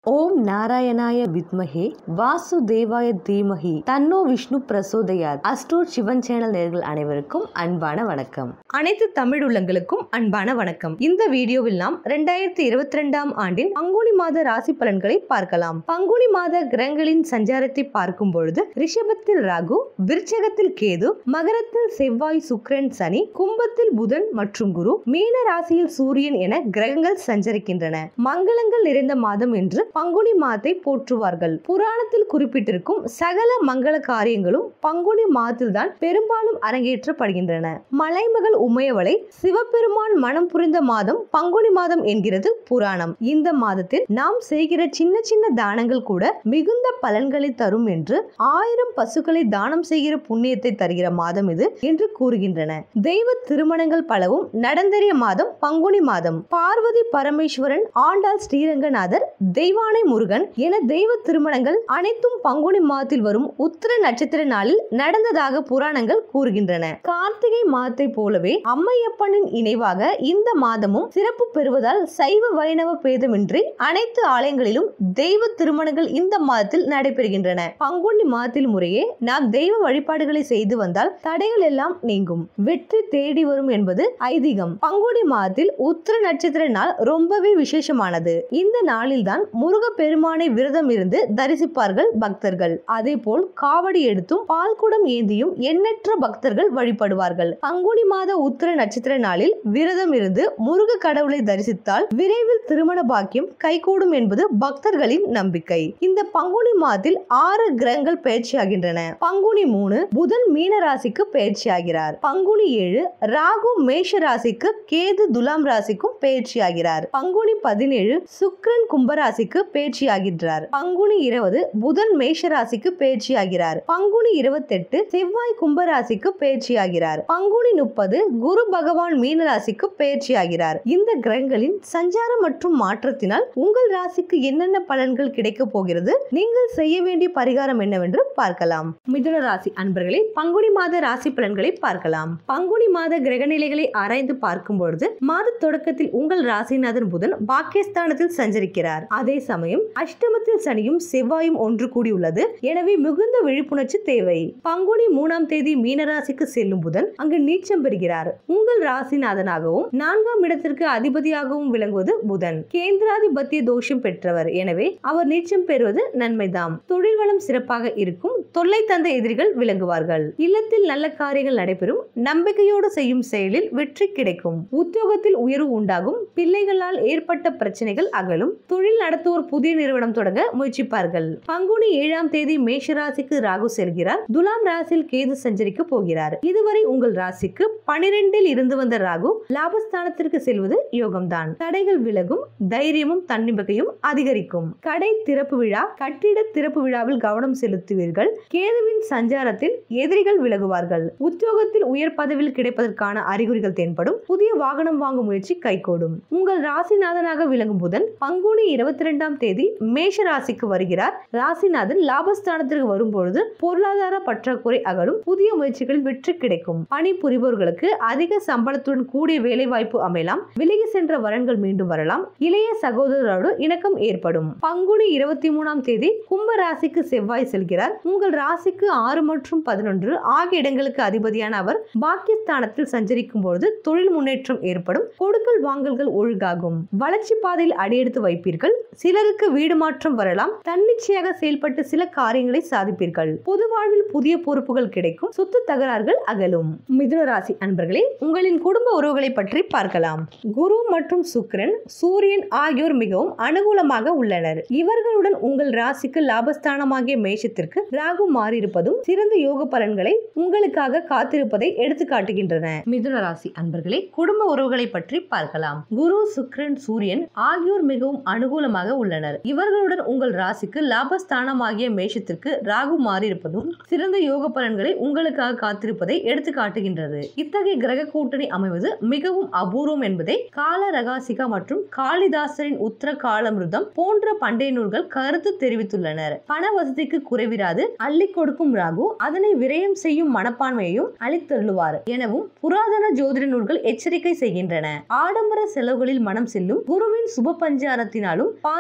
ஓம் நாராயணாய வித்மஹே வாசுதேவாய தீமஹி தன்னோ விஷ்ணு பிரசோதயாத் அஸ்ட்ரோட் சிவன் சேனல் நேர்கள் அனைவருக்கும் அன்பான வணக்கம் அனைத்து தமிழ் உள்ளங்களுக்கும் அன்பான வணக்கம் இந்த வீடியோவில் நாம் ரெண்டாயிரத்தி இருபத்தி ரெண்டாம் ஆண்டின் பங்குனி மாத ராசி பலன்களை பார்க்கலாம் பங்குனி மாத கிரகங்களின் சஞ்சாரத்தை பார்க்கும் பொழுது ரிஷபத்தில் ராகு விருச்சகத்தில் கேது மகரத்தில் செவ்வாய் சுக்கிரன் சனி கும்பத்தில் புதன் மற்றும் குரு மீன ராசியில் சூரியன் என கிரகங்கள் சஞ்சரிக்கின்றன மங்களங்கள் நிறைந்த மாதம் என்று பங்குனி மாதத்தை போற்றுவார்கள் புராணத்தில் குறிப்பிட்டிருக்கும் சகல மங்கள காரியங்களும் பங்குனி மாதத்தில்தான் பெரும்பாலும் அரங்கேற்றப்படுகின்றன மலைமகள் உமையவளை சிவபெருமான் மனம் புரிந்த மாதம் பங்குனி மாதம் என்கிறது புராணம் இந்த மாதத்தில் நாம் செய்கிற சின்ன சின்ன தானங்கள் கூட மிகுந்த பலன்களை தரும் என்று ஆயிரம் பசுக்களை தானம் செய்கிற புண்ணியத்தை தருகிற மாதம் இது என்று கூறுகின்றன தெய்வ திருமணங்கள் பலவும் நடந்தேறிய மாதம் பங்குனி மாதம் பார்வதி பரமேஸ்வரன் ஆண்டாள் ஸ்ரீரங்கநாதர் தெய்வானை முருகன் என தெய்வ திருமணங்கள் அனைத்தும் பங்குனி மாதத்தில் வரும் உத்திர நட்சத்திர நாளில் நடந்ததாக புராணங்கள் கூறுகின்றன கார்த்திகை மாதத்தை போலவே அம்மையப்பனின் இணைவாக இந்த மாதமும் சிறப்பு பெறுவதால் சைவ வைணவ பேதமின்றி அனைத்து ஆலயங்களிலும் தெய்வ திருமணங்கள் இந்த மாதத்தில் நடைபெறுகின்றன பங்குனி மாதத்தில் முறையே நாம் தெய்வ வழிபாடுகளை செய்து வந்தால் தடைகள் எல்லாம் நீங்கும் வெற்றி தேடி வரும் என்பது ஐதீகம் பங்குனி மாதத்தில் உத்திர நட்சத்திர நாள் ரொம்பவே விசேஷமானது இந்த நாளில்தான் முருக பெருமானை விரதம் இருந்து தரிசிப்பார்கள் பக்தர்கள் அதே போல் காவடி எடுத்தும் பால்குடம் ஏந்தியும் எண்ணற்ற பக்தர்கள் வழிபடுவார்கள் பங்குனி மாத உத்திர நட்சத்திர நாளில் விரதம் இருந்து முருக கடவுளை தரிசித்தால் விரைவில் திருமண பாக்கியம் கைகூடும் என்பது பக்தர்களின் நம்பிக்கை இந்த பங்குனி மாதத்தில் ஆறு கிரகங்கள் பயிற்சியாகின்றன பங்குனி மூணு புதன் மீன ராசிக்கு பயிற்சியாகிறார் பங்குனி ஏழு ராகு மேஷ ராசிக்கு கேது துலாம் ராசிக்கும் பயிற்சியாகிறார் பங்குனி பதினேழு சுக்கிரன் கும்பராசிக்கு பயிற்சியாகின்றார் பங்குனி இருபது புதன் மேஷ ராசிக்கு பயிற்சியாகிறார் பங்குனி இருபத்தெட்டு செவ்வாய் கும்பராசிக்கு பயிற்சியாகிறார் பங்குனி முப்பது குரு பகவான் மீன ராசிக்கு பயிற்சியாகிறார் இந்த கிரகங்களின் சஞ்சாரம் மற்றும் மாற்றத்தினால் உங்கள் ராசிக்கு என்னென்ன பலன்கள் கிடைக்க போகிறது நீங்கள் செய்ய வேண்டிய பரிகாரம் என்னவென்று பார்க்கலாம் மிதுன ராசி அன்பர்களே பங்குனி மாத ராசி பலன்களை பார்க்கலாம் பங்குனி மாத கிரக நிலைகளை ஆராய்ந்து பார்க்கும் பொழுது மாத தொடக்கத்தில் உங்கள் ராசிநாதன் புதன் பாக்கியஸ்தானத்தில் சஞ்சரிக்கிறார் அதே சமயம் அஷ்டமத்தில் சனியும் செவ்வாயும் ஒன்று கூடியுள்ளது எனவே மிகுந்த விழிப்புணர்ச்சி தேவை பங்குனி மூணாம் தேதி மீனராசிக்கு செல்லும் புதன் அங்கு நீச்சம் பெறுகிறார் உங்கள் ராசிநாதனாகவும் நான்காம் இடத்திற்கு அதிபதியாகவும் விளங்குவது புதன் கேந்திராதிபத்திய தோஷம் பெற்றவர் எனவே அவர் நீச்சம் பெறுவது நன்மைதாம் தொழில் வளம் சிறப்பாக இருக்கும் தொல்லை தந்த எதிரிகள் விளங்குவார்கள் இல்லத்தில் நல்ல காரியங்கள் நடைபெறும் நம்பிக்கையோடு செய்யும் செயலில் வெற்றி கிடைக்கும் உத்தியோகத்தில் உயர்வு உண்டாகும் பிள்ளைகளால் ஏற்பட்ட பிரச்சனைகள் அகலும் தொழில் நடத்துவோர் புதிய நிறுவனம் தொடங்க முயற்சிப்பார்கள் பங்குனி ஏழாம் தேதி மேஷ ராசிக்கு ராகு செல்கிறார் துலாம் ராசியில் கேது சஞ்சரிக்க போகிறார் இதுவரை உங்கள் ராசிக்கு பனிரெண்டில் இருந்து வந்த ராகு லாபஸ்தானத்திற்கு செல்வது யோகம்தான் தடைகள் விலகும் தைரியமும் தன்னம்பிக்கையும் அதிகரிக்கும் கடை திறப்பு விழா கட்டிட திறப்பு விழாவில் கவனம் செலுத்துவீர்கள் கேதுவின் சஞ்சாரத்தில் எதிரிகள் விலகுவார்கள் உத்தியோகத்தில் உயர் பதவியில் கிடைப்பதற்கான அறிகுறிகள் தென்படும் புதிய வாகனம் வாங்கும் முயற்சி கைகூடும் உங்கள் ராசிநாதனாக விளங்கும் புதன் பங்குனி இருபத்தி ரெண்டாம் தேதி மேஷ ராசிக்கு வருகிறார் ராசிநாதன் லாபஸ்தானத்திற்கு வரும்பொழுது பொருளாதார பற்றாக்குறை அகலும் புதிய முயற்சிகளில் வெற்றி கிடைக்கும் பணி புரிபவர்களுக்கு அதிக சம்பளத்துடன் கூடிய வேலை வாய்ப்பு அமையலாம் விலகி சென்ற வரன்கள் மீண்டும் வரலாம் இளைய சகோதரரோடு இணக்கம் ஏற்படும் பங்குனி இருபத்தி மூணாம் தேதி கும்ப ராசிக்கு செவ்வாய் செல்கிறார் உங்கள் ராசிக்கு ஆறு மற்றும் பதினொன்று ஆகிய இடங்களுக்கு அதிபதியான அவர் பாக்கியஸ்தானத்தில் சஞ்சரிக்கும் பொழுது தொழில் முன்னேற்றம் ஏற்படும் கொடுக்கல் வாங்கல்கள் ஒழுகாகும் வளர்ச்சி பாதையில் அடியெடுத்து வைப்பீர்கள் சிலருக்கு வீடு மாற்றம் வரலாம் தன்னிச்சையாக செயல்பட்டு சில காரியங்களை சாதிப்பீர்கள் பொது வாழ்வில் புதிய பொறுப்புகள் கிடைக்கும் சொத்து தகராறுகள் அகலும் மிதுன ராசி அன்பர்களே உங்களின் குடும்ப உறவுகளை பற்றி பார்க்கலாம் குரு மற்றும் சுக்கிரன் சூரியன் ஆகியோர் மிகவும் அனுகூலமாக உள்ளனர் இவர்களுடன் உங்கள் ராசிக்கு லாபஸ்தானமாகிய மேஷத்திற்கு ராகு மாறியிருப்பதும் சிறந்த யோக பலன்களை உங்களுக்காக காத்திருப்பதை எடுத்து காட்டுகின்றன மிதுன ராசி அன்பர்களே குடும்ப உறவுகளை பற்றி பார்க்கலாம் குரு சுக்கிரன் சூரியன் ஆகியோர் மிகவும் அனுகூலமாக உள்ளனர் இவர்களுடன் உங்கள் ராசிக்கு லாபஸ்தானமாகிய மேஷத்திற்கு ராகு மாறியிருப்பதும் சிறந்த யோக பலன்களை உங்களுக்காக காத்திருப்பதை எடுத்து காட்டுகின்றது இத்தகைய கிரக கூட்டணி அமைவது மிகவும் அபூர்வம் என்பதை கால ரகாசிகா மற்றும் காளிதாசரின் உத்தர காலமிருதம் போன்ற பண்டைய நூல்கள் கருத்து தெரிவித்துள்ளனர் பண வசதிக்கு குறைவிராது அள்ளி கொடுக்கும் ராகு அதனை விரயம் செய்யும் மனப்பான்மையையும் அளித்தள்ளுவார் எனவும் புராதன ஜோதிட நூல்கள் எச்சரிக்கை செய்கின்றன ஆடம்பர செலவுகளில் மனம் செல்லும் குருவின் சுப பஞ்சாரத்தினாலும் பார்வையினாலும்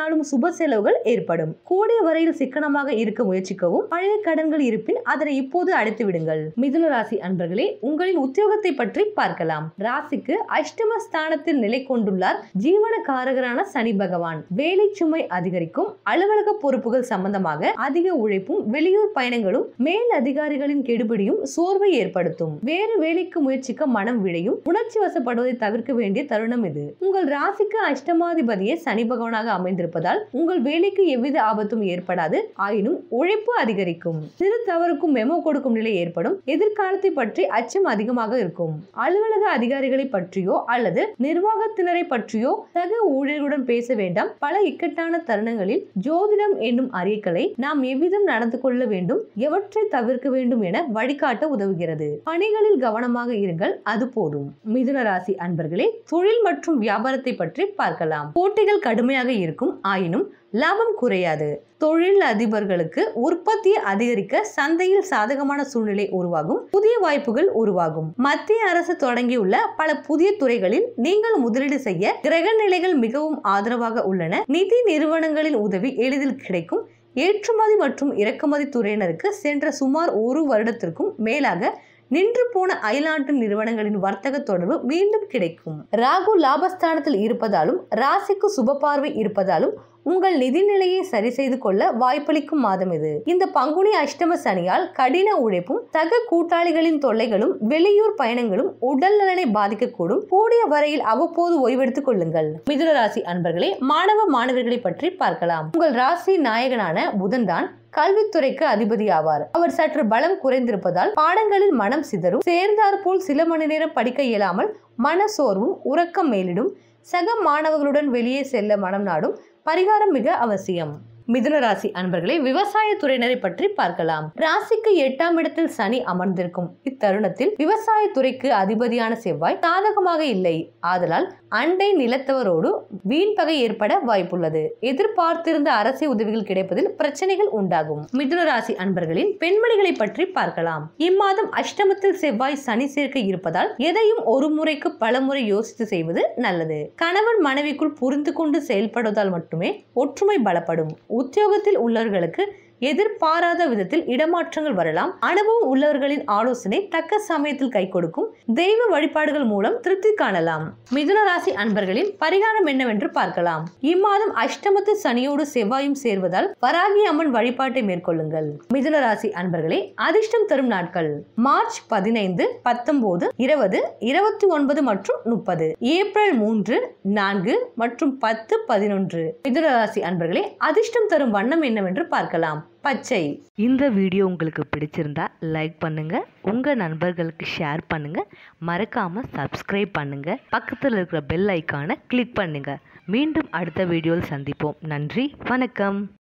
இருந்தாலும் சுப செலவுகள் ஏற்படும் கூடிய வரையில் சிக்கனமாக இருக்க முயற்சிக்கவும் பழைய கடன்கள் இருப்பின் அதனை இப்போது அடைத்து விடுங்கள் மிதுன ராசி அன்பர்களே உங்களின் உத்தியோகத்தை பற்றி பார்க்கலாம் ராசிக்கு அஷ்டம ஸ்தானத்தில் நிலை கொண்டுள்ளார் ஜீவன காரகரான சனி பகவான் வேலை சுமை அதிகரிக்கும் அலுவலக பொறுப்புகள் சம்பந்தமாக அதிக உழைப்பும் வெளியூர் பயணங்களும் மேல் அதிகாரிகளின் கெடுபிடியும் சோர்வை ஏற்படுத்தும் வேறு வேலைக்கு முயற்சிக்க மனம் விழையும் உணர்ச்சி வசப்படுவதை தவிர்க்க வேண்டிய தருணம் இது உங்கள் ராசிக்கு அஷ்டமாதிபதியே சனி பகவானாக அமைந்திருப்பதால் உங்கள் வேலைக்கு எவ்வித ஆபத்தும் ஏற்படாது ஆயினும் உழைப்பு அதிகரிக்கும் சிறு தவறுக்கும் மெமோ கொடுக்கும் நிலை ஏற்படும் எதிர்காலத்தை பற்றி அச்சம் அதிகமாக இருக்கும் அலுவலக அதிகாரிகளை பற்றியோ அல்லது நிர்வாகத்தினரை பற்றியோ சக ஊழியர்களுடன் பேச வேண்டாம் பல இக்கட்டான தருணங்களில் ஜோதிடம் என்னும் அறியக்கலை நாம் எவ்விதம் நடந்து கொள்ள வேண்டும் எவற்றை தவிர்க்க வேண்டும் என வழிகாட்ட உதவுகிறது பணிகளில் கவனமாக இருங்கள் அது போதும் மிதுன ராசி அன்பர்களே தொழில் மற்றும் வியாபாரத்தை பற்றி பார்க்கலாம் போட்டிகள் கடுமையாக இருக்கும் ஆயினும் லாபம் குறையாது தொழில் அதிபர்களுக்கு உற்பத்தியை அதிகரிக்க சந்தையில் சாதகமான சூழ்நிலை உருவாகும் புதிய வாய்ப்புகள் உருவாகும் மத்திய அரசு தொடங்கியுள்ள பல புதிய துறைகளில் நீங்கள் முதலீடு செய்ய கிரக நிலைகள் மிகவும் ஆதரவாக உள்ளன நிதி நிறுவனங்களின் உதவி எளிதில் கிடைக்கும் ஏற்றுமதி மற்றும் இறக்குமதி துறையினருக்கு சென்ற சுமார் ஒரு வருடத்திற்கும் மேலாக நின்று போன அயல்நாட்டு நிறுவனங்களின் வர்த்தக தொடர்பு மீண்டும் கிடைக்கும் ராகு லாபஸ்தானத்தில் இருப்பதாலும் ராசிக்கு சுப பார்வை இருப்பதாலும் உங்கள் நிதி நிலையை சரி செய்து கொள்ள வாய்ப்பளிக்கும் மாதம் இது இந்த பங்குனி அஷ்டம சனியால் கடின உழைப்பும் சக கூட்டாளிகளின் தொல்லைகளும் வெளியூர் பயணங்களும் உடல் நலனை பாதிக்கக்கூடும் கூடிய வரையில் அவ்வப்போது ஓய்வெடுத்துக் கொள்ளுங்கள் மிதுன ராசி அன்பர்களே மாணவ மாணவர்களை பற்றி பார்க்கலாம் உங்கள் ராசி நாயகனான புதன்தான் கல்வித்துறைக்கு அதிபதி ஆவார் அவர் சற்று பலம் குறைந்திருப்பதால் பாடங்களில் மனம் சிதறும் சேர்ந்தாற்போல் சில மணி நேரம் படிக்க இயலாமல் மன சோர்வும் உறக்கம் மேலிடும் சக மாணவர்களுடன் வெளியே செல்ல மனம் நாடும் பரிகாரம் மிக அவசியம் மிதுன ராசி அன்பர்களே விவசாய துறையினரை பற்றி பார்க்கலாம் ராசிக்கு எட்டாம் இடத்தில் சனி அமர்ந்திருக்கும் இத்தருணத்தில் விவசாய துறைக்கு அதிபதியான செவ்வாய் சாதகமாக இல்லை ஆதலால் அண்டை நிலத்தவரோடு வீண் பகை ஏற்பட வாய்ப்புள்ளது எதிர்பார்த்திருந்த அரசு உதவிகள் கிடைப்பதில் பிரச்சனைகள் உண்டாகும் மிதுன ராசி அன்பர்களின் பெண்மணிகளை பற்றி பார்க்கலாம் இம்மாதம் அஷ்டமத்தில் செவ்வாய் சனி சேர்க்கை இருப்பதால் எதையும் ஒரு முறைக்கு பல முறை யோசித்து செய்வது நல்லது கணவன் மனைவிக்குள் புரிந்து கொண்டு செயல்படுவதால் மட்டுமே ஒற்றுமை பலப்படும் உத்தியோகத்தில் உள்ளவர்களுக்கு எதிர்பாராத விதத்தில் இடமாற்றங்கள் வரலாம் அனுபவம் உள்ளவர்களின் ஆலோசனை தக்க சமயத்தில் கை கொடுக்கும் தெய்வ வழிபாடுகள் மூலம் திருப்தி காணலாம் மிதுன ராசி அன்பர்களின் பரிகாரம் என்னவென்று பார்க்கலாம் இம்மாதம் அஷ்டமத்து சனியோடு செவ்வாயும் சேர்வதால் வராகி அம்மன் வழிபாட்டை மேற்கொள்ளுங்கள் மிதுன ராசி அன்பர்களே அதிர்ஷ்டம் தரும் நாட்கள் மார்ச் பதினைந்து பத்தொன்பது இருபது இருபத்தி ஒன்பது மற்றும் முப்பது ஏப்ரல் மூன்று நான்கு மற்றும் பத்து பதினொன்று மிதுன ராசி அன்பர்களே அதிர்ஷ்டம் தரும் வண்ணம் என்னவென்று பார்க்கலாம் பச்சை இந்த வீடியோ உங்களுக்கு பிடிச்சிருந்தா லைக் பண்ணுங்க உங்க நண்பர்களுக்கு ஷேர் பண்ணுங்க மறக்காம சப்ஸ்கிரைப் பண்ணுங்க பக்கத்தில் இருக்கிற பெல் ஐக்கானை கிளிக் பண்ணுங்க மீண்டும் அடுத்த வீடியோவில் சந்திப்போம் நன்றி வணக்கம்